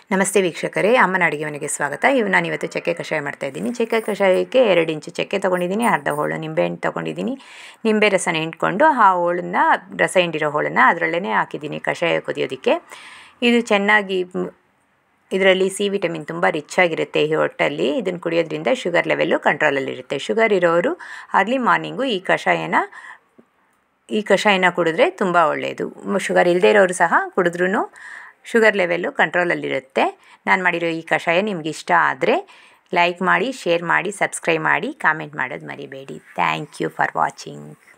ನಮಸ್ತೆ ವೀಕ್ಷಕರೇ ಅಮ್ಮನ ಅಡುಗೆ ಮನೆಗೆ ಸ್ವಾಗತ ಇವು ನಾನು ಇವತ್ತು ಚಕ್ಕೆ ಕಷಾಯ ಮಾಡ್ತಾ ಇದ್ದೀನಿ ಚಕ್ಕೆ ಕಷಾಯಕ್ಕೆ ಎರಡು ಇಂಚು ಚಕ್ಕೆ ತೊಗೊಂಡಿದ್ದೀನಿ ಅರ್ಧ ಹೋಳು ನಿಂಬೆಹಣ್ಣು ತೊಗೊಂಡಿದ್ದೀನಿ ನಿಂಬೆ ರಸನ ಹಿಂಡ್ಕೊಂಡು ಆ ಹೋಳನ್ನ ರಸ ಹಿಂಡಿರೋ ಹೋಳನ್ನು ಅದರಲ್ಲೇ ಹಾಕಿದ್ದೀನಿ ಕಷಾಯ ಕುದಿಯೋದಕ್ಕೆ ಇದು ಚೆನ್ನಾಗಿ ಇದರಲ್ಲಿ ಸಿ ವಿಟಮಿನ್ ತುಂಬ ರಿಚ್ ಆಗಿರುತ್ತೆ ಈ ಹೊಟ್ಟಲ್ಲಿ ಇದನ್ನು ಕುಡಿಯೋದ್ರಿಂದ ಶುಗರ್ ಲೆವೆಲ್ಲು ಕಂಟ್ರೋಲಲ್ಲಿರುತ್ತೆ ಶುಗರ್ ಇರೋರು ಅರ್ಲಿ ಮಾರ್ನಿಂಗು ಈ ಕಷಾಯನ ಈ ಕಷಾಯನ ಕುಡಿದ್ರೆ ತುಂಬ ಒಳ್ಳೆಯದು ಶುಗರ್ ಇಲ್ಲದೇ ಇರೋರು ಸಹ ಕುಡಿದ್ರೂ ಶುಗರ್ ಲೆವೆಲ್ಲು ಕಂಟ್ರೋಲಲ್ಲಿರುತ್ತೆ ನಾನು ಮಾಡಿರೋ ಈ ಕಷಾಯ ನಿಮ್ಗೆ ಇಷ್ಟ ಆದರೆ ಲೈಕ್ ಮಾಡಿ ಶೇರ್ ಮಾಡಿ ಸಬ್ಸ್ಕ್ರೈಬ್ ಮಾಡಿ ಕಾಮೆಂಟ್ ಮಾಡೋದು ಮರಿಬೇಡಿ ಥ್ಯಾಂಕ್ ಯು ಫಾರ್ ವಾಚಿಂಗ್